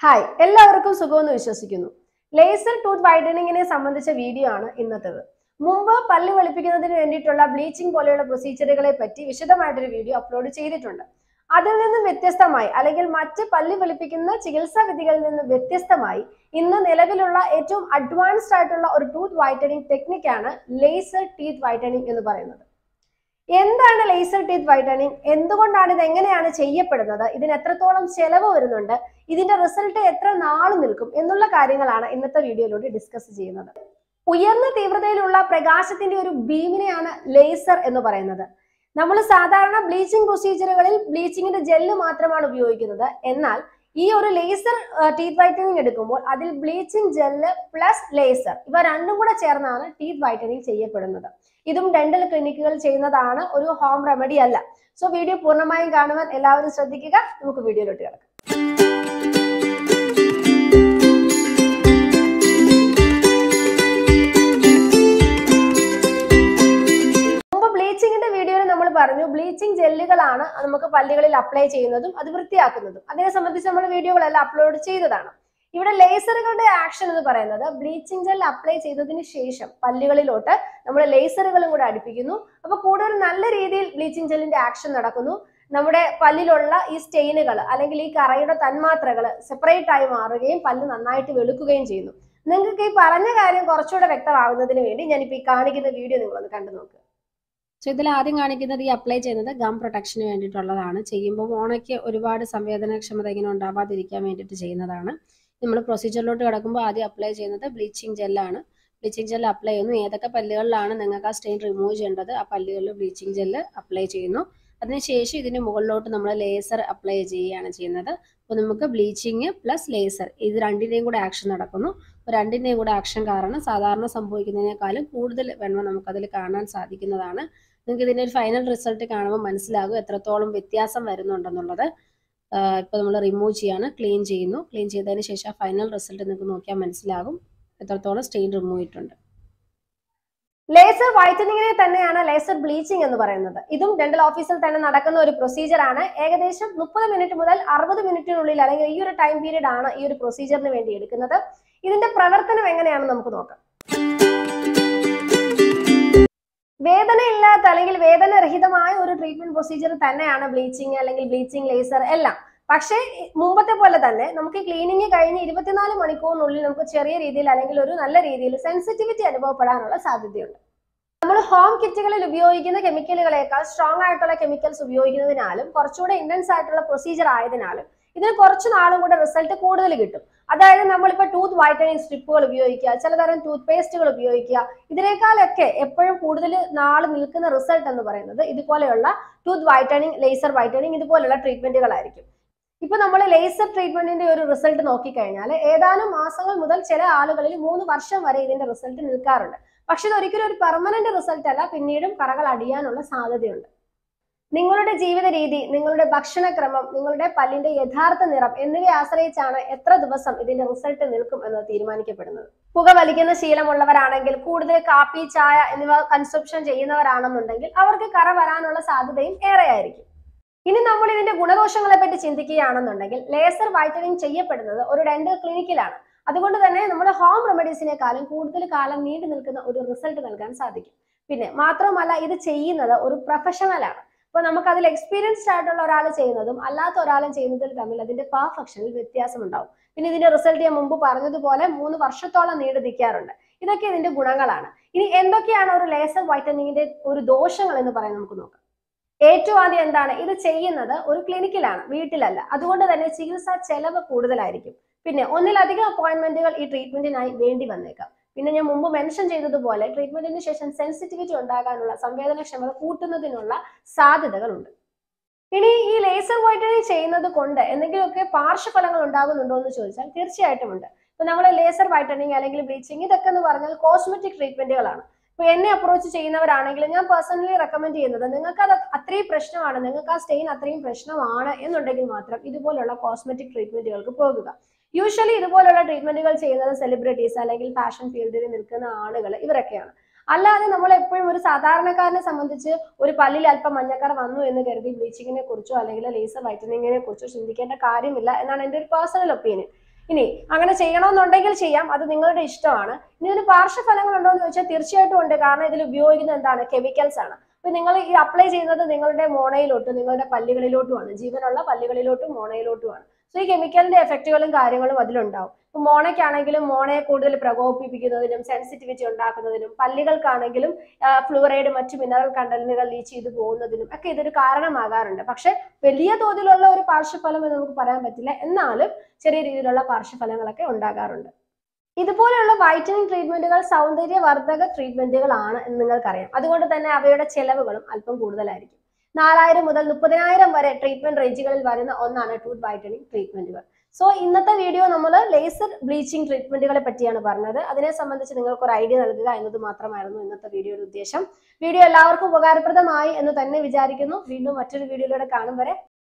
hi എല്ലാവർക്കും സുഖമെന്ന് വിശ്വസിക്കുന്നു laser tooth വൈറ്റനിങ്ങിനെ സംബന്ധിച്ച വീഡിയോ ആണ് ഇന്നത്തേത് മുമ്പ് പല്ല് വെളുപ്പിക്കുന്നതിന് വേണ്ടിയിട്ടുള്ള ബ്ലീച്ചിങ് പോലെയുള്ള പ്രൊസീജിയറുകളെ പറ്റി വിശദമായിട്ടൊരു വീഡിയോ അപ്ലോഡ് ചെയ്തിട്ടുണ്ട് അതിൽ നിന്നും വ്യത്യസ്തമായി അല്ലെങ്കിൽ മറ്റ് പല്ല് വെളുപ്പിക്കുന്ന ചികിത്സാ വിധികളിൽ നിന്ന് വ്യത്യസ്തമായി ഇന്ന് നിലവിലുള്ള ഏറ്റവും അഡ്വാൻസ്ഡ് ആയിട്ടുള്ള ഒരു ടൂത്ത് വൈറ്റനിങ് ടെക്നിക്കാണ് ലേസർ ടീത്ത് വൈറ്റനിങ് എന്ന് പറയുന്നത് എന്താണ് ലേസർ ടീത്ത് വൈറ്റനിങ് എന്തുകൊണ്ടാണ് ഇത് എങ്ങനെയാണ് ചെയ്യപ്പെടുന്നത് ഇതിന് എത്രത്തോളം ചെലവ് വരുന്നുണ്ട് ഇതിന്റെ റിസൾട്ട് എത്ര നാൾ നിൽക്കും എന്നുള്ള കാര്യങ്ങളാണ് ഇന്നത്തെ വീഡിയോയിലൂടെ ഡിസ്കസ് ചെയ്യുന്നത് ഉയർന്ന തീവ്രതയിലുള്ള പ്രകാശത്തിന്റെ ഒരു ബീമിനെയാണ് ലേസർ എന്ന് പറയുന്നത് നമ്മൾ സാധാരണ ബ്ലീച്ചിങ് പ്രൊസീജിയറുകളിൽ ബ്ലീച്ചിങ്ങിന്റെ ജെല്ല് മാത്രമാണ് ഉപയോഗിക്കുന്നത് എന്നാൽ ഈ ഒരു ലേസർ ടീത്ത് വൈറ്റനിങ് എടുക്കുമ്പോൾ അതിൽ ബ്ലീച്ചിങ് ജെല്ല് പ്ലസ് ലേസർ ഇവ രണ്ടും കൂടെ ചേർന്നാണ് ടീത്ത് വൈറ്റനിങ് ചെയ്യപ്പെടുന്നത് ഇതും ഡെന്റൽ ക്ലിനിക്കുകൾ ചെയ്യുന്നതാണ് ഒരു ഹോം റെമഡി അല്ല സോ വീഡിയോ പൂർണ്ണമായും കാണുവാൻ എല്ലാവരും ശ്രദ്ധിക്കുക നമുക്ക് വീഡിയോയിലോട്ട് കിടക്കാം മുമ്പ് ബ്ലീച്ചിങ്ങിന്റെ വീഡിയോയിൽ നമ്മൾ പറഞ്ഞു ബ്ലീച്ചിങ് ജെല്ലുകളാണ് നമുക്ക് പല്ലുകളിൽ അപ്ലൈ ചെയ്യുന്നതും അത് വൃത്തിയാക്കുന്നതും അതിനെ സംബന്ധിച്ച് നമ്മൾ വീഡിയോകളെല്ലാം അപ്ലോഡ് ചെയ്തതാണ് ഇവിടെ ലേസറുകളുടെ ആക്ഷൻ എന്ന് പറയുന്നത് ബ്ലീച്ചിങ് ജെൽ അപ്ലൈ ചെയ്തതിന് ശേഷം പല്ലുകളിലോട്ട് നമ്മൾ ലേസറുകളും കൂടെ അടുപ്പിക്കുന്നു അപ്പൊ കൂടുതൽ നല്ല രീതിയിൽ ബ്ലീച്ചിങ് ജെല്ലിന്റെ ആക്ഷൻ നടക്കുന്നു നമ്മുടെ പല്ലിലുള്ള ഈ സ്റ്റെയിനുകൾ അല്ലെങ്കിൽ ഈ കറയുടെ തന്മാത്രകൾ സെപ്പറേറ്റ് ആയി മാറുകയും പല്ല് നന്നായിട്ട് വെളുക്കുകയും ചെയ്യുന്നു നിങ്ങൾക്ക് ഈ പറഞ്ഞ കാര്യം കുറച്ചുകൂടെ വ്യക്തമാകുന്നതിന് വേണ്ടി ഞാനിപ്പോൾ ഈ കാണിക്കുന്ന വീഡിയോ നിങ്ങളൊന്ന് കണ്ടു നോക്കുക സോ ഇതിൽ ആദ്യം കാണിക്കുന്നത് ഈ അപ്ലൈ ചെയ്യുന്നത് ഗം പ്രൊട്ടക്ഷന് വേണ്ടിയിട്ടുള്ളതാണ് ചെയ്യുമ്പോൾ മോണയ്ക്ക് ഒരുപാട് സംവേദനക്ഷമത ഇങ്ങനെ ഉണ്ടാവാതിരിക്കാൻ വേണ്ടിയിട്ട് ചെയ്യുന്നതാണ് നമ്മൾ പ്രൊസീജിയറിലോട്ട് കിടക്കുമ്പോൾ ആദ്യം അപ്ലൈ ചെയ്യുന്നത് ബ്ലീച്ചിങ് ജെല്ലാണ് ബ്ലീച്ചിങ് ജെല്ല് അപ്ലൈ ചെയ്യുന്നു ഏതൊക്കെ പല്ലുകളിലാണ് നിങ്ങൾക്ക് ആ സ്റ്റെയിൻ റിമൂവ് ചെയ്യേണ്ടത് ആ പല്ലുകളിൽ ബ്ലീച്ചിങ് ജെല്ല് അപ്ലൈ ചെയ്യുന്നു അതിനുശേഷം ഇതിന് മുകളിലോട്ട് നമ്മൾ ലേസർ അപ്ലൈ ചെയ്യുകയാണ് ചെയ്യുന്നത് അപ്പോൾ നമുക്ക് ബ്ലീച്ചിങ് പ്ലസ് ലേസർ ഇത് രണ്ടിൻ്റെയും കൂടെ ആക്ഷൻ നടക്കുന്നു അപ്പോൾ രണ്ടിൻ്റെയും കൂടെ ആക്ഷൻ കാരണം സാധാരണ സംഭവിക്കുന്നതിനേക്കാളും കൂടുതൽ വെണ്മ നമുക്കതിൽ കാണാൻ സാധിക്കുന്നതാണ് നിങ്ങൾക്ക് ഇതിൻ്റെ ഒരു ഫൈനൽ റിസൾട്ട് കാണുമ്പോൾ മനസ്സിലാകും എത്രത്തോളം വ്യത്യാസം വരുന്നുണ്ടെന്നുള്ളത് ഇപ്പോൾ നമ്മൾ റിമൂവ് ചെയ്യാണ് ക്ലീൻ ചെയ്യുന്നു ക്ലീൻ ചെയ്തതിന് ശേഷം ഫൈനൽ റിസൾട്ട് നിങ്ങൾക്ക് നോക്കിയാൽ മനസ്സിലാകും എത്രത്തോളം സ്റ്റെയിൻ റിമൂവ് ചെയ്തിട്ടുണ്ട് ലേസർ വൈറ്റനിങ്ങിനെ തന്നെയാണ് ലേസർ ബ്ലീച്ചിങ് എന്ന് പറയുന്നത് ഇതും ഡെന്റൽ ഓഫീസിൽ തന്നെ നടക്കുന്ന ഒരു പ്രൊസീജിയർ ആണ് ഏകദേശം മുപ്പത് മിനിറ്റ് മുതൽ അറുപത് മിനിറ്റിനുള്ളിൽ അല്ലെങ്കിൽ ഈ ഒരു ടൈം പീരീഡ് ആണ് ഈ ഒരു പ്രൊസീജിയറിന് വേണ്ടി എടുക്കുന്നത് ഇതിന്റെ പ്രവർത്തനം എങ്ങനെയാണെന്ന് നമുക്ക് നോക്കാം വേദനയില്ലാത്ത അല്ലെങ്കിൽ വേദനരഹിതമായ ഒരു ട്രീറ്റ്മെന്റ് പ്രൊസീജിയർ തന്നെയാണ് ബ്ലീച്ചിങ് അല്ലെങ്കിൽ ബ്ലീച്ചിങ് ലേസർ എല്ലാം പക്ഷേ മുമ്പത്തെ പോലെ തന്നെ നമുക്ക് ക്ലീനിങ് കഴിഞ്ഞ് ഇരുപത്തിനാല് മണിക്കൂറിനുള്ളിൽ നമുക്ക് ചെറിയ രീതിയിൽ അല്ലെങ്കിൽ ഒരു നല്ല രീതിയിൽ സെൻസിറ്റിവിറ്റി അനുഭവപ്പെടാനുള്ള സാധ്യതയുണ്ട് നമ്മൾ ഹോം കിറ്റുകളിൽ ഉപയോഗിക്കുന്ന കെമിക്കലുകളേക്കാൾ സ്ട്രോങ് ആയിട്ടുള്ള കെമിക്കൽസ് ഉപയോഗിക്കുന്നതിനാലും കുറച്ചുകൂടെ ഇന്റൻസ് ആയിട്ടുള്ള പ്രൊസീജിയർ ആയതിനാലും ഇതിന് കുറച്ച് നാളും കൂടെ റിസൾട്ട് കൂടുതൽ കിട്ടും അതായത് നമ്മളിപ്പോൾ ടൂത്ത് വൈറ്റനിങ് സ്ട്രിപ്പുകൾ ഉപയോഗിക്കുക ചിലതരം ടൂത്ത് പേസ്റ്റുകൾ ഉപയോഗിക്കുക ഇതിനേക്കാളൊക്കെ എപ്പോഴും കൂടുതൽ നാൾ നിൽക്കുന്ന റിസൾട്ട് എന്ന് പറയുന്നത് ഇതുപോലെയുള്ള ടൂത്ത് വൈറ്റനിങ് ലേസർ വൈറ്റനിങ് ഇതുപോലുള്ള ട്രീറ്റ്മെന്റുകളായിരിക്കും ഇപ്പൊ നമ്മൾ ലേസർ ട്രീറ്റ്മെന്റിന്റെ ഒരു റിസൾട്ട് നോക്കിക്കഴിഞ്ഞാൽ ഏതാനും മാസങ്ങൾ മുതൽ ചില ആളുകളിൽ മൂന്ന് വർഷം വരെ ഇതിന്റെ റിസൾട്ട് നിൽക്കാറുണ്ട് പക്ഷെ ഇത് ഒരിക്കലും ഒരു പെർമനന്റ് റിസൾട്ട് അല്ല പിന്നീടും കറകൾ അടിയാനുള്ള സാധ്യതയുണ്ട് നിങ്ങളുടെ ജീവിത രീതി നിങ്ങളുടെ ഭക്ഷണക്രമം നിങ്ങളുടെ പല്ലിന്റെ യഥാർത്ഥ നിറം എന്നിവയെ ആശ്രയിച്ചാണ് എത്ര ദിവസം ഇതിന്റെ റിസൾട്ട് നിൽക്കും എന്ന് തീരുമാനിക്കപ്പെടുന്നത് പുക വലിക്കുന്ന ശീലമുള്ളവരാണെങ്കിൽ കൂടുതൽ കാപ്പി ചായ എന്നിവ കൺസപ്ഷൻ ചെയ്യുന്നവരാണെന്നുണ്ടെങ്കിൽ അവർക്ക് കറ വരാനുള്ള സാധ്യതയും ഏറെയായിരിക്കും ഇനി നമ്മൾ ഇതിന്റെ ഗുണദോഷങ്ങളെ പറ്റി ചിന്തിക്കുകയാണെന്നുണ്ടെങ്കിൽ ലേസർ വൈറ്റനിങ് ചെയ്യപ്പെടുന്നത് ഒരു ഡെന്റൽ ക്ലിനിക്കിലാണ് അതുകൊണ്ട് തന്നെ നമ്മുടെ ഹോം റെമഡീസിനെക്കാളും കൂടുതൽ കാലം നീണ്ടു നിൽക്കുന്ന ഒരു റിസൾട്ട് നൽകാൻ സാധിക്കും പിന്നെ മാത്രമല്ല ഇത് ചെയ്യുന്നത് ഒരു പ്രൊഫഷണലാണ് അപ്പൊ നമുക്ക് അതിൽ എക്സ്പീരിയൻസ്ഡ് ആയിട്ടുള്ള ഒരാൾ ചെയ്യുന്നതും അല്ലാത്ത ഒരാളും ചെയ്യുന്നതിൽ തമ്മിൽ അതിന്റെ പെർഫെക്ഷനിൽ വ്യത്യാസം ഉണ്ടാവും പിന്നെ ഇതിന്റെ റിസൾട്ട് ഞാൻ മുമ്പ് പറഞ്ഞതുപോലെ മൂന്ന് വർഷത്തോളം നീണ്ടു നിൽക്കാറുണ്ട് ഇതൊക്കെ ഇതിന്റെ ഗുണങ്ങളാണ് ഇനി എന്തൊക്കെയാണ് ഒരു ലേസർ വൈറ്റനിങ്ങിന്റെ ഒരു ദോഷങ്ങൾ എന്ന് പറയാൻ നമുക്ക് നോക്കാം ഏറ്റവും ആദ്യം എന്താണ് ഇത് ചെയ്യുന്നത് ഒരു ക്ലിനിക്കിലാണ് വീട്ടിലല്ല അതുകൊണ്ട് തന്നെ ചികിത്സാ ചെലവ് കൂടുതലായിരിക്കും പിന്നെ ഒന്നിലധികം അപ്പോയിന്റ്മെന്റുകൾ ഈ ട്രീറ്റ്മെന്റിനായി വേണ്ടി വന്നേക്കാം പിന്നെ ഞാൻ മുമ്പ് മെൻഷൻ ചെയ്തതുപോലെ ട്രീറ്റ്മെന്റിന് ശേഷം സെൻസിറ്റിവിറ്റി ഉണ്ടാകാനുള്ള സംവേദനക്ഷമത കൂട്ടുന്നതിനുള്ള സാധ്യതകളുണ്ട് ഇനി ഈ ലേസർ വൈറ്റനിങ് ചെയ്യുന്നത് കൊണ്ട് എന്തെങ്കിലുമൊക്കെ പാർശ്വഫലങ്ങൾ ഉണ്ടാകുന്നുണ്ടോ എന്ന് ചോദിച്ചാൽ തീർച്ചയായിട്ടും ഉണ്ട് ഇപ്പൊ നമ്മൾ ലേസർ വൈറ്റനിങ് അല്ലെങ്കിൽ ബ്ലീച്ചിങ് ഇതൊക്കെ എന്ന് പറഞ്ഞാൽ കോസ്മെറ്റിക് ട്രീറ്റ്മെന്റുകളാണ് ഇപ്പൊ എന്നെ അപ്രോച്ച് ചെയ്യുന്നവരാണെങ്കിൽ ഞാൻ പേഴ്സണലി റെക്കമെൻഡ് ചെയ്യുന്നത് നിങ്ങൾക്ക് അത് അത്രയും പ്രശ്നമാണ് നിങ്ങൾക്ക് ആ സ്റ്റെയിൻ അത്രയും പ്രശ്നമാണ് എന്നുണ്ടെങ്കിൽ മാത്രം ഇതുപോലുള്ള കോസ്മെറ്റിക് ട്രീറ്റ്മെന്റുകൾക്ക് പോകുക യൂഷ്വലി ഇതുപോലുള്ള ട്രീറ്റ്മെന്റുകൾ ചെയ്യുന്നത് സെലിബ്രിറ്റീസ് അല്ലെങ്കിൽ ഫാഷൻ ഫീൽഡിൽ നിൽക്കുന്ന ആളുകൾ ഇവരൊക്കെയാണ് അല്ലാതെ നമ്മൾ എപ്പോഴും ഒരു സാധാരണക്കാരനെ സംബന്ധിച്ച് ഒരു പല്ലിൽ അല്പം മഞ്ഞക്കറ വന്നു എന്ന് കരുതി ബ്ലീച്ചിങ്ങിനെ കുറിച്ചോ അല്ലെങ്കിൽ ലേസർ വൈറ്റനിങ്ങിനെ കുറിച്ചോ ചിന്തിക്കേണ്ട കാര്യമില്ല എന്നാണ് എൻ്റെ ഒരു പേഴ്സണൽ ഒപ്പീനിയൻ ഇനി അങ്ങനെ ചെയ്യണമെന്നുണ്ടെങ്കിൽ ചെയ്യാം അത് നിങ്ങളുടെ ഇഷ്ടമാണ് ഇനി ഇതിന് പാർശ്വഫലങ്ങൾ ഉണ്ടോ എന്ന് ചോദിച്ചാൽ തീർച്ചയായിട്ടും ഉണ്ട് കാരണം ഇതിൽ ഉപയോഗിക്കുന്നത് എന്താണ് കെമിക്കൽസ് ആണ് അപ്പൊ നിങ്ങൾ ഈ അപ്ലൈ ചെയ്യുന്നത് നിങ്ങളുടെ മോണയിലോട്ടും നിങ്ങളുടെ പല്ലുകളിലോട്ടുമാണ് ജീവനുള്ള പല്ലുകളിലോട്ടും മോണയിലോട്ടുമാണ് സോ ഈ കെമിക്കലിന്റെ എഫക്റ്റുകളും കാര്യങ്ങളും അതിലുണ്ടാവും ഇപ്പൊ മോണയ്ക്കാണെങ്കിലും മോണയെ കൂടുതൽ പ്രകോപിപ്പിക്കുന്നതിനും സെൻസിറ്റിവിറ്റി ഉണ്ടാക്കുന്നതിനും പല്ലുകൾക്കാണെങ്കിലും ഫ്ലൂറൈഡ് മറ്റു മിനറൽ കണ്ടന്റുകൾ ലീച്ച് ചെയ്തു പോകുന്നതിനും ഒക്കെ ഇതൊരു കാരണമാകാറുണ്ട് പക്ഷെ വലിയ തോതിലുള്ള ഒരു പാർശ്വഫലം എന്ന് നമുക്ക് പറയാൻ പറ്റില്ല എന്നാലും ചെറിയ രീതിയിലുള്ള പാർശ്വഫലങ്ങളൊക്കെ ഉണ്ടാകാറുണ്ട് ഇതുപോലെയുള്ള വൈറ്റനിങ് ട്രീറ്റ്മെന്റുകൾ സൗന്ദര്യവർദ്ധക ട്രീറ്റ്മെന്റുകളാണ് എന്ന് നിങ്ങൾക്കറിയാം അതുകൊണ്ട് തന്നെ അവയുടെ ചെലവുകളും അല്പം കൂടുതലായിരിക്കും നാലായിരം മുതൽ മുപ്പതിനായിരം വരെ ട്രീറ്റ്മെന്റ് റേഞ്ചുകളിൽ വരുന്ന ഒന്നാണ് ടൂത്ത് വൈറ്റനിങ് ട്രീറ്റ്മെന്റുകൾ സോ ഇന്നത്തെ വീഡിയോ നമ്മൾ ലേസർ ബ്ലീച്ചിങ് ട്രീറ്റ്മെന്റുകളെ പറ്റിയാണ് പറഞ്ഞത് അതിനെ സംബന്ധിച്ച് നിങ്ങൾക്ക് ഒരു ഐഡിയ നൽകുക എന്നത് മാത്രമായിരുന്നു ഇന്നത്തെ വീഡിയോയുടെ ഉദ്ദേശം വീഡിയോ എല്ലാവർക്കും ഉപകാരപ്രദമായി എന്ന് തന്നെ വിചാരിക്കുന്നു വീണ്ടും മറ്റൊരു വീഡിയോയിലൂടെ കാണും വരെ